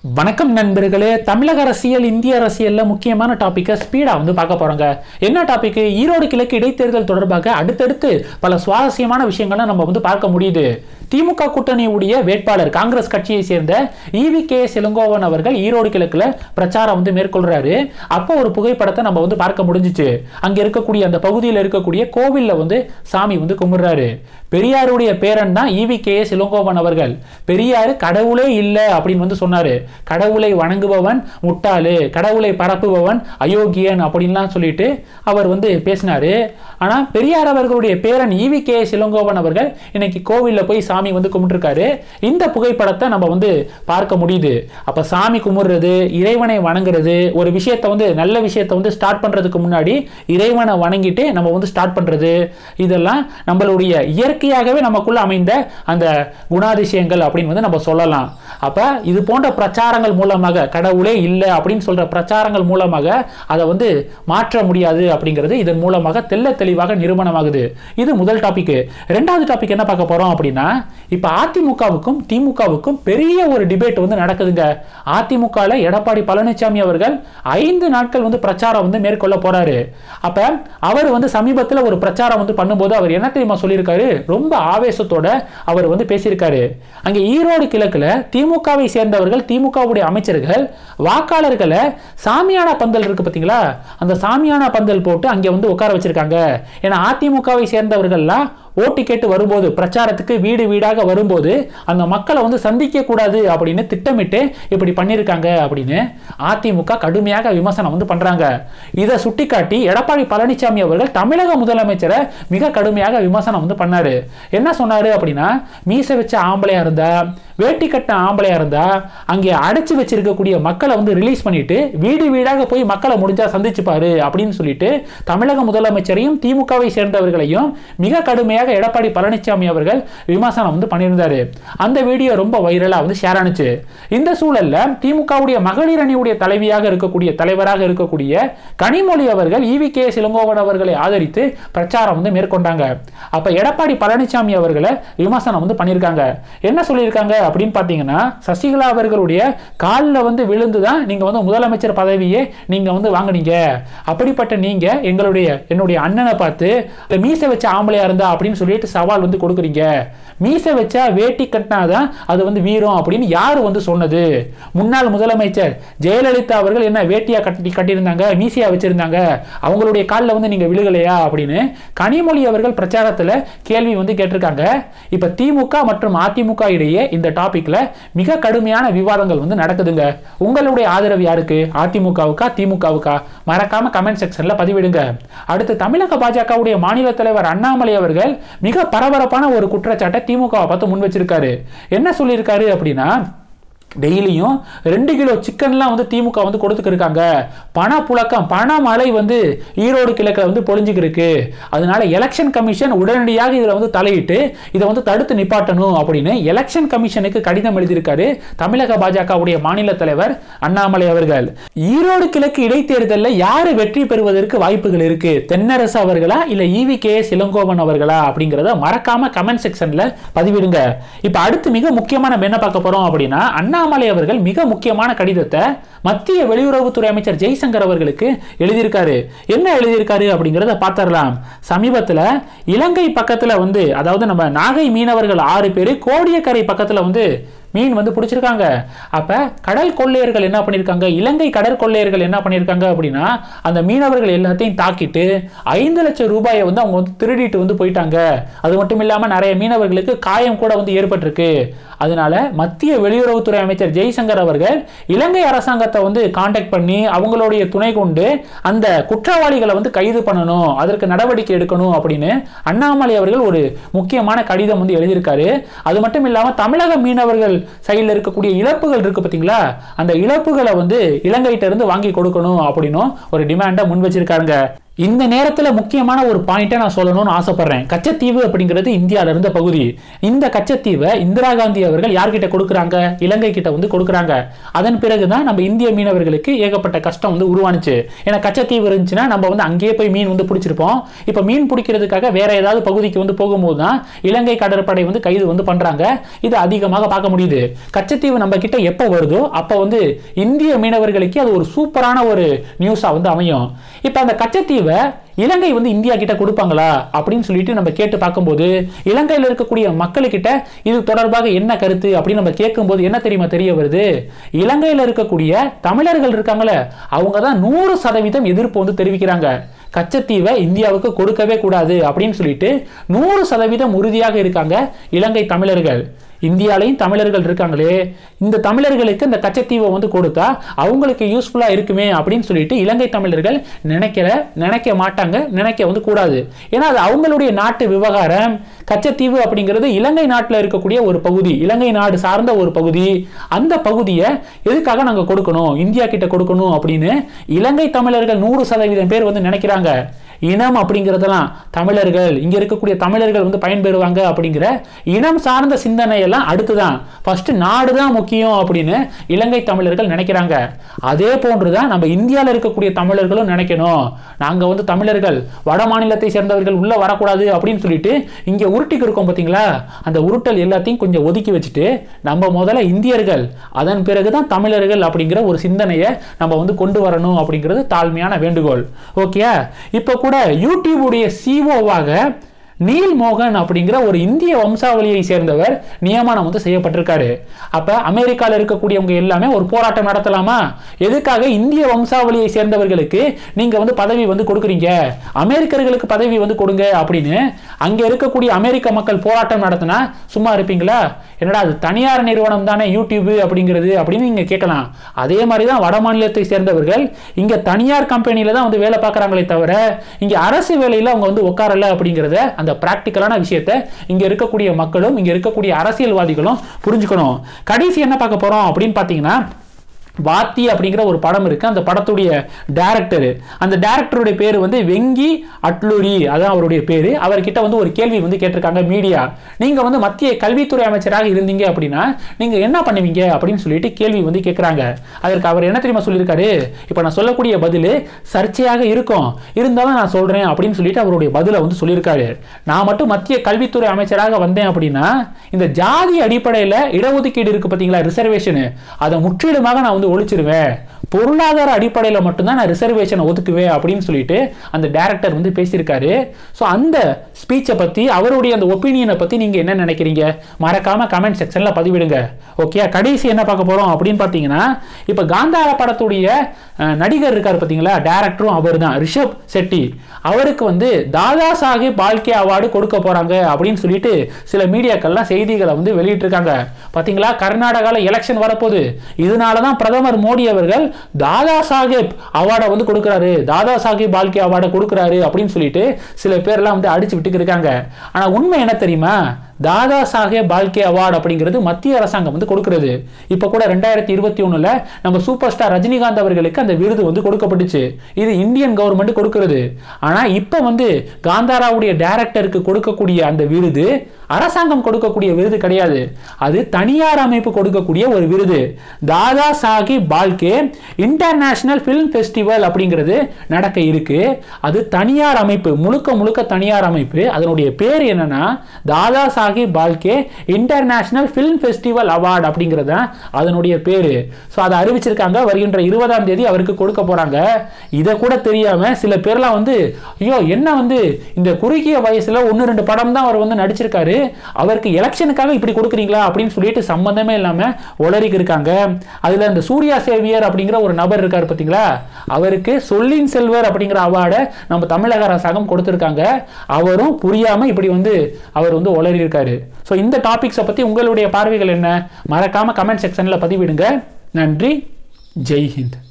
வணக்கம் நண்பர்களே தமிழக அரசியல் இந்திய அரசியல்ல முக்கியமான டாபிக்கை ஸ்பீடா வந்து பார்க்க போறோங்க என்ன டாபிக் ஈரோடு கிழக்கு இடைத்தேர்தல் தொடர்பாக அடுத்தடுத்து பல சுவாரஸ்யமான விஷயங்களை நம்ம வந்து பார்க்க முடியுது திமுக கூட்டணியுடைய வேட்பாளர் காங்கிரஸ் கட்சியை சேர்ந்த இவி கே இளங்கோவன் அவர்கள் ஈரோடு கிழக்குல பிரச்சாரம் வந்து மேற்கொள்றாரு அப்போ ஒரு புகைப்படத்தை நம்ம வந்து பார்க்க முடிஞ்சிச்சு அங்க இருக்கக்கூடிய அந்த பகுதியில் இருக்கக்கூடிய கோவில்ல வந்து சாமி வந்து கும்பிடுறாரு பெரியாருடைய பேரன் தான் இவி கே இளங்கோவன் அவர்கள் பெரியாரு கடவுளே இல்லை அப்படின்னு வந்து சொன்னாரு கடவுளை வணங்குபவன் முட்டாளு கடவுளை பரப்புபவன் அயோக்கியன் அப்படின்லாம் சொல்லிட்டு அவர் வந்து பேசினாரு ஆனா பெரியார் அவர்களுடைய பேரன் ஈவி கே இளங்கோவன் அவர்கள் இன்னைக்கு கோவில்ல போய் சாமி வந்து கும்பிட்டுருக்காரு இந்த புகைப்படத்தை நம்ம வந்து பார்க்க முடியுது அப்ப சாமி கும்பிடுறது இறைவனை வணங்குறது ஒரு விஷயத்தை வந்து நல்ல விஷயத்தை வந்து ஸ்டார்ட் பண்றதுக்கு முன்னாடி இறைவனை வணங்கிட்டு நம்ம வந்து ஸ்டார்ட் பண்றது இதெல்லாம் நம்மளுடைய இயற்கையாகவே நமக்குள்ள அமைந்த அந்த குணாதிசயங்கள் அப்படின்னு வந்து நம்ம சொல்லலாம் அப்ப இது போன்ற பிரச்சாரங்கள் மூலமாக கடவுளே இல்லை அப்படின்னு சொல்ற பிரச்சாரங்கள் மூலமாக அதை வந்து மாற்ற முடியாது அப்படிங்கிறது இதன் மூலமாக தெல்ல தெளிவாக நிரூபணமாகுது இது முதல் டாபிக் ரெண்டாவது டாபிக் என்ன பார்க்க போறோம் அப்படின்னா இப்ப அதிமுகவுக்கும் திமுகவுக்கும் பெரிய ஒரு டிபேட் வந்து நடக்குதுங்க அதிமுகல எடப்பாடி பழனிசாமி அவர்கள் ஐந்து நாட்கள் வந்து பிரச்சாரம் வந்து மேற்கொள்ள போறாரு அப்ப அவர் வந்து சமீபத்தில் ஒரு பிரச்சாரம் வந்து பண்ணும்போது அவர் என்ன தெரியுமா சொல்லியிருக்காரு ரொம்ப ஆவேசத்தோட அவர் வந்து பேசியிருக்காரு அங்கே ஈரோடு கிழக்குல திமுகவை சேர்ந்தவர்கள் திமுகவுடைய அமைச்சர்கள் வாக்காளர்களை சாமியான பந்தல் இருக்கு பார்த்தீங்களா அந்த சாமியான பந்தல் போட்டு அங்கே வந்து உட்கார வச்சிருக்காங்க ஏன்னா அதிமுகவை சேர்ந்தவர்கள்லாம் ஓட்டு கேட்டு வரும்போது பிரச்சாரத்துக்கு வீடு வீடாக வரும்போது அந்த மக்களை வந்து சந்திக்க கூடாது அப்படின்னு திட்டமிட்டு இப்படி பண்ணியிருக்காங்க அப்படின்னு அதிமுக கடுமையாக விமர்சனம் வந்து பண்றாங்க இதை சுட்டிக்காட்டி எடப்பாடி பழனிசாமி அவர்கள் தமிழக முதலமைச்சரை மிக கடுமையாக விமர்சனம் வந்து பண்ணாரு என்ன சொன்னாரு அப்படின்னா மீசை வச்ச ஆம்பளையா இருந்தா வேட்டி கட்ட ஆம்பளையா இருந்தா அங்கே அடைச்சு வச்சிருக்கக்கூடிய மக்களை வந்து ரிலீஸ் பண்ணிட்டு வீடு வீடாக போய் மக்களை முடிஞ்சா சந்திச்சுப்பாரு அப்படின்னு சொல்லிட்டு தமிழக முதலமைச்சரையும் திமுகவை சேர்ந்தவர்களையும் மிக கடுமையாக எடப்பாடி பழனிசாமி அவர்கள் விமர்சனம் வந்து பண்ணியிருந்தாரு அந்த வீடியோ ரொம்ப வைரலா வந்து ஷேர் ஆனுச்சு இந்த சூழல்ல திமுகவுடைய மகளிர் அணியுடைய தலைவியாக இருக்கக்கூடிய தலைவராக இருக்கக்கூடிய கனிமொழி அவர்கள் இவி கே இளங்கோவன் அவர்களை ஆதரித்து பிரச்சாரம் வந்து மேற்கொண்டாங்க அப்ப எடப்பாடி பழனிசாமி அவர்களை விமர்சனம் வந்து பண்ணியிருக்காங்க என்ன சொல்லியிருக்காங்க அப்படின்னு பார்த்தீங்கன்னா சசிகலா அவர்களுடைய காலில் வந்து விழுந்து தான் நீங்க வந்து முதலமைச்சர் பதவியே நீங்க வந்து வாங்குனீங்க அப்படிப்பட்ட நீங்க எங்களுடைய என்னுடைய அண்ணனை பார்த்து இந்த மீசை வச்ச ஆம்பளையா இருந்தா அப்படின்னு சொல்லிட்டு சவால் வந்து கொடுக்குறீங்க மீசை வச்சா வேட்டி கட்டினாதான் அது வந்து வீரம் அப்படின்னு யார் வந்து சொன்னது முன்னாள் முதலமைச்சர் ஜெயலலிதா அவர்கள் என்ன வேட்டியா கட்டி கட்டியிருந்தாங்க மீசையா வச்சிருந்தாங்க அவங்களுடைய காலில் வந்து நீங்க விழுகலையா அப்படின்னு கனிமொழி அவர்கள் பிரச்சாரத்தில் கேள்வி வந்து கேட்டிருக்காங்க இப்ப திமுக மற்றும் அதிமுக இடையே இந்த டாபிக்ல மிக கடுமையான விவாதங்கள் வந்து நடக்குதுங்க உங்களுடைய ஆதரவு யாருக்கு அதிமுகவுக்கா திமுகவுக்கா மறக்காம கமெண்ட் செக்ஷன்ல பதிவிடுங்க அடுத்து தமிழக பாஜகவுடைய மாநில தலைவர் அண்ணாமலை அவர்கள் மிக பரபரப்பான ஒரு குற்றச்சாட்டை திமுகவை பார்த்து முன் வச்சிருக்காரு என்ன சொல்லியிருக்காரு அப்படின்னா டெய்லியும் ரெண்டு கிலோ சிக்கன்லாம் வந்து திமுக வந்து கொடுத்துக்கிருக்காங்க பணப்புழக்கம் பணமழை வந்து ஈரோடு கிழக்கில் வந்து பொழிஞ்சுக்கிருக்கு அதனால எலெக்ஷன் கமிஷன் உடனடியாக இதில் வந்து தலையிட்டு இதை வந்து தடுத்து நிப்பாட்டணும் அப்படின்னு எலெக்ஷன் கமிஷனுக்கு கடிதம் எழுதியிருக்காரு தமிழக பாஜகவுடைய மாநில தலைவர் அண்ணாமலை அவர்கள் ஈரோடு கிழக்கு இடைத்தேர்தலில் யார் வெற்றி பெறுவதற்கு வாய்ப்புகள் இருக்கு தென்னரசு அவர்களா இல்லை இவி கே இளங்கோவன் அவர்களா அப்படிங்கிறத மறக்காம கமெண்ட் செக்ஷன்ல பதிவிடுங்க இப்போ அடுத்து மிக முக்கியமான நம்ம என்ன பார்க்க போறோம் அப்படின்னா அண்ணா அண்ணாமலை அவர்கள் மிக முக்கியமான கடிதத்தை மத்திய வெளியுறவுத்துறை அமைச்சர் ஜெய்சங்கர் அவர்களுக்கு எழுதியிருக்காரு என்ன எழுதியிருக்காரு அப்படிங்கிறத பார்த்துடலாம் சமீபத்தில் இலங்கை பக்கத்தில் வந்து அதாவது நம்ம நாகை மீனவர்கள் ஆறு பேர் கோடியக்கரை பக்கத்தில் வந்து மீன் வந்து பிடிச்சிருக்காங்க அப்போ கடல் கொள்ளையர்கள் என்ன பண்ணியிருக்காங்க இலங்கை கடற்கொள்ளையர்கள் என்ன பண்ணியிருக்காங்க அப்படின்னா அந்த மீனவர்கள் எல்லாத்தையும் தாக்கிட்டு ஐந்து லட்சம் ரூபாயை வந்து அவங்க வந்து திருடிட்டு வந்து போயிட்டாங்க அது மட்டும் இல்லாமல் நிறைய மீனவர்களுக்கு காயம் கூட வந்து ஏற்பட்டிருக்கு அதனால மத்திய வெளியுறவுத்துறை அமைச்சர் ஜெய்சங்கர் அவர்கள் இலங்கை அரசாங்கத்தை வந்து காண்டாக்ட் பண்ணி அவங்களுடைய துணை கொண்டு அந்த குற்றவாளிகளை வந்து கைது பண்ணணும் அதற்கு நடவடிக்கை எடுக்கணும் அப்படின்னு அண்ணாமலை அவர்கள் ஒரு முக்கியமான கடிதம் வந்து எழுதியிருக்காரு அது மட்டும் இல்லாமல் தமிழக மீனவர்கள் சைடில் இருக்கக்கூடிய இழப்புகள் இருக்கு பார்த்தீங்களா அந்த இழப்புகளை வந்து இலங்கையிட்ட இருந்து வாங்கி கொடுக்கணும் அப்படின்னும் ஒரு டிமாண்டை முன் வச்சிருக்காருங்க இந்த நேரத்தில் முக்கியமான ஒரு பாயிண்ட்டை நான் சொல்லணும்னு ஆசைப்படுறேன் கச்சத்தீவு அப்படிங்கிறது இந்தியாவில் இருந்த பகுதி இந்த கச்சத்தீவை இந்திரா காந்தி அவர்கள் யார்கிட்ட கொடுக்குறாங்க இலங்கை கிட்ட வந்து கொடுக்குறாங்க அதன் பிறகு தான் நம்ம இந்திய மீனவர்களுக்கு ஏகப்பட்ட கஷ்டம் வந்து உருவானுச்சு ஏன்னா கச்சத்தீவு இருந்துச்சுன்னா நம்ம வந்து அங்கேயே போய் மீன் வந்து பிடிச்சிருப்போம் இப்போ மீன் பிடிக்கிறதுக்காக வேற ஏதாவது பகுதிக்கு வந்து போகும்போது தான் இலங்கை கடற்படை வந்து கைது வந்து பண்றாங்க இது அதிகமாக பார்க்க முடியுது கச்சத்தீவு நம்ம கிட்ட எப்போ வருதோ அப்போ வந்து இந்திய மீனவர்களுக்கு அது ஒரு சூப்பரான ஒரு நியூஸா வந்து அமையும் இப்போ அந்த கச்சத்தீவை இலங்கை வந்து இந்தியா கிட்ட கொடுப்பாங்களா அப்படின்னு சொல்லிட்டு நம்ம கேட்டு பார்க்கும்போது இலங்கையில் இருக்கக்கூடிய மக்களுக்கிட்ட இது தொடர்பாக என்ன கருத்து அப்படின்னு நம்ம கேட்கும்போது என்ன தெரியுமா தெரிய வருது இலங்கையில் இருக்கக்கூடிய தமிழர்கள் இருக்காங்களே அவங்க தான் நூறு சதவீதம் எதிர்ப்பு வந்து தெரிவிக்கிறாங்க கச்சத்தீவை இந்தியாவுக்கு கொடுக்கவே கூடாது அப்படின்னு சொல்லிட்டு நூறு சதவீதம் உறுதியாக இருக்காங்க இலங்கை தமிழர்கள் இந்தியாலையும் தமிழர்கள் இருக்காங்களே இந்த தமிழர்களுக்கு இந்த கச்சத்தீவை வந்து கொடுத்தா அவங்களுக்கு யூஸ்ஃபுல்லா இருக்குமே அப்படின்னு சொல்லிட்டு இலங்கை தமிழர்கள் நினைக்கல நினைக்க மாட்டாங்க நினைக்க வந்து கூடாது ஏன்னா அது அவங்களுடைய நாட்டு விவகாரம் கச்சத்தீவு அப்படிங்கிறது இலங்கை நாட்டில் இருக்கக்கூடிய ஒரு பகுதி இலங்கை நாடு சார்ந்த ஒரு பகுதி அந்த பகுதியை எதுக்காக நாங்கள் கொடுக்கணும் இந்தியா கிட்ட கொடுக்கணும் அப்படின்னு இலங்கை தமிழர்கள் நூறு சதவீதம் பேர் வந்து நினைக்கிறாங்க இனம் அப்படிங்கிறதெல்லாம் தமிழர்கள் இங்க இருக்கக்கூடிய தமிழர்கள் வந்து பயன்பெறுவாங்க அப்படிங்கிற இனம் சார்ந்த சிந்தனை எல்லாம் அடுத்துதான் ஃபர்ஸ்ட் நாடு தான் முக்கியம் அப்படின்னு இலங்கை தமிழர்கள் நினைக்கிறாங்க அதே போன்றுதான் நம்ம இந்தியாவில் இருக்கக்கூடிய தமிழர்களும் நினைக்கணும் நாங்க வந்து தமிழர்கள் வட மாநிலத்தை சேர்ந்தவர்கள் உள்ள வரக்கூடாது அப்படின்னு சொல்லிட்டு இங்க உருட்டிக்கு இருக்கோம் பார்த்தீங்களா அந்த உருட்டல் எல்லாத்தையும் கொஞ்சம் ஒதுக்கி வச்சுட்டு நம்ம முதல்ல இந்தியர்கள் அதன் பிறகுதான் தமிழர்கள் அப்படிங்கிற ஒரு சிந்தனையை நம்ம வந்து கொண்டு வரணும் அப்படிங்கிறது தாழ்மையான வேண்டுகோள் ஓகே இப்போ கூட யூடியூபுடைய சிஓவாக நீல் மோகன் அப்படிங்கிற ஒரு இந்திய வம்சாவளியை சேர்ந்தவர் நியமனம் வந்து செய்யப்பட்டிருக்காரு அப்ப அமெரிக்காவில் இருக்கக்கூடியவங்க எல்லாமே ஒரு போராட்டம் நடத்தலாமா எதுக்காக இந்திய வம்சாவளியை சேர்ந்தவர்களுக்கு நீங்க வந்து பதவி வந்து கொடுக்குறீங்க அமெரிக்கர்களுக்கு பதவி வந்து கொடுங்க அப்படின்னு அங்க இருக்கக்கூடிய அமெரிக்க மக்கள் போராட்டம் நடத்தினா சும்மா இருப்பீங்களா என்னடா அது தனியார் நிறுவனம் தானே யூடியூப் அப்படிங்கிறது அப்படின்னு நீங்க கேட்கலாம் அதே மாதிரி தான் வட மாநிலத்தை சேர்ந்தவர்கள் இங்க தனியார் கம்பெனியில தான் வந்து வேலை பார்க்குறாங்களே தவிர இங்க அரசு வேலையில அவங்க வந்து உட்காரல அப்படிங்கிறத அந்த பிராக்டிக்கலான விஷயத்த இங்க இருக்கக்கூடிய மக்களும் இங்க இருக்கக்கூடிய அரசியல்வாதிகளும் புரிஞ்சுக்கணும் கடைசி என்ன பார்க்க போறோம் அப்படின்னு பார்த்தீங்கன்னா வாத்தி அப்படிங்கிற ஒரு படம் இருக்கு அந்த படத்துடைய டேரக்டர் அந்த டேரக்டருடைய பேர் வந்து வெங்கி அட்லூரி அதான் அவருடைய பேரு அவர்கிட்ட வந்து ஒரு கேள்வி வந்து கேட்டிருக்காங்க மீடியா நீங்க வந்து மத்திய கல்வித்துறை அமைச்சராக இருந்தீங்க அப்படின்னா நீங்க என்ன பண்ணுவீங்க அப்படின்னு சொல்லிட்டு கேள்வி வந்து கேட்குறாங்க அதற்கு அவர் என்ன தெரியுமா சொல்லியிருக்காரு இப்போ நான் சொல்லக்கூடிய பதில் சர்ச்சையாக இருக்கும் இருந்தாலும் நான் சொல்றேன் அப்படின்னு சொல்லிட்டு அவருடைய பதிலை வந்து சொல்லியிருக்காரு நான் மட்டும் மத்திய கல்வித்துறை அமைச்சராக வந்தேன் அப்படின்னா இந்த ஜாதி அடிப்படையில் இடஒதுக்கீடு இருக்கு பார்த்தீங்களா ரிசர்வேஷனு அதை முற்றிலுமாக நான் வந்து ஒழிச்சிருவேன் பொருளாதார அடிப்படையில் மட்டும்தான் நான் ரிசர்வேஷனை ஒதுக்குவேன் அப்படின்னு சொல்லிட்டு அந்த டேரக்டர் வந்து பேசியிருக்காரு ஸோ அந்த ஸ்பீச்சை பற்றி அவருடைய அந்த ஒப்பீனியனை பற்றி நீங்கள் என்ன நினைக்கிறீங்க மறக்காம கமெண்ட் செக்ஷனில் பதிவிடுங்க ஓகே கடைசி என்ன பார்க்க போகிறோம் அப்படின்னு பார்த்தீங்கன்னா இப்போ காந்தார படத்துடைய அஹ், நடிகர் இருக்கார் பார்த்தீங்களா டேரக்டரும் அவர் தான் ரிஷப் செட்டி அவருக்கு வந்து தாதா சாஹிப் பால்கே அவார்டு கொடுக்க போறாங்க அப்படின்னு சொல்லிட்டு சில மீடியாக்கள்லாம் செய்திகளை வந்து வெளியிட்டிருக்காங்க பார்த்தீங்களா கர்நாடகாவில் எலெக்ஷன் வரப்போகுது இதனால தான் பிரதமர் மோடி அவர்கள் தாதா சாஹேப் அவார்டை வந்து கொடுக்குறாரு தாதா சாஹேப் பால்கே அவார்டை கொடுக்குறாரு அப்படின்னு சொல்லிட்டு சில பேர்லாம் வந்து அடிச்சு விட்டுக்கு இருக்காங்க ஆனால் உண்மை என்ன தெரியுமா தாதா சாஹேப் பால்கே அவார்டு அப்படிங்கிறது மத்திய அரசாங்கம் வந்து கொடுக்கிறது இப்போ கூட ரெண்டாயிரத்தி இருபத்தி ஒண்ணுல நம்ம சூப்பர் ஸ்டார் ரஜினிகாந்த் அவர்களுக்கு அந்த விருது வந்து கொடுக்கப்பட்டுச்சு இது இந்தியன் கவர்மெண்ட் கொடுக்கிறது ஆனா இப்போ வந்து காந்தாராவுடைய டைரக்டருக்கு கொடுக்கக்கூடிய அந்த விருது அரசாங்கம் கொடுக்கக்கூடிய விருது கிடையாது அது தனியார் அமைப்பு கொடுக்கக்கூடிய ஒரு விருது Dada Saheb Phalke international film festival அப்படிங்கிறது நடக்க இருக்கு அது தனியார் அமைப்பு முழுக்க முழுக்க தனியார் அமைப்பு அதனுடைய பேர் என்னன்னா Dada Saheb Phalke international film festival award அப்படிங்கிறது தான் அதனுடைய பேர் ஸோ அதை அறிவிச்சிருக்காங்க வருகின்ற இருபதாம் தேதி அவருக்கு கொடுக்க போறாங்க இதை கூட தெரியாம சில பேர்லாம் வந்து ஐயோ என்ன வந்து இந்த குறுகிய வயசுல ஒன்று ரெண்டு படம் தான் அவர் வந்து நடிச்சிருக்காரு அவருக்கு எலெக்ஷனுக்காக இப்படி கொடுக்குறீங்களா அப்படின்னு சொல்லிட்டு சம்பந்தமே இல்லாம உளறிக்கு இருக்காங்க அதுல இந்த சூர்யா சேவியர் அப்படிங்கிற ஒரு நபர் இருக்காரு பார்த்தீங்களா அவருக்கு சொல்லின் செல்வர் அப்படிங்கிற அவார்டை நம்ம தமிழக அரசாங்கம் கொடுத்துருக்காங்க அவரும் புரியாம இப்படி வந்து அவர் வந்து உளறி இருக்காரு ஸோ இந்த டாபிக்ஸை பத்தி உங்களுடைய பார்வைகள் என்ன மறக்காம கமெண்ட் செக்ஷன்ல பதிவிடுங்க நன்றி ஜெய் ஹிந்த்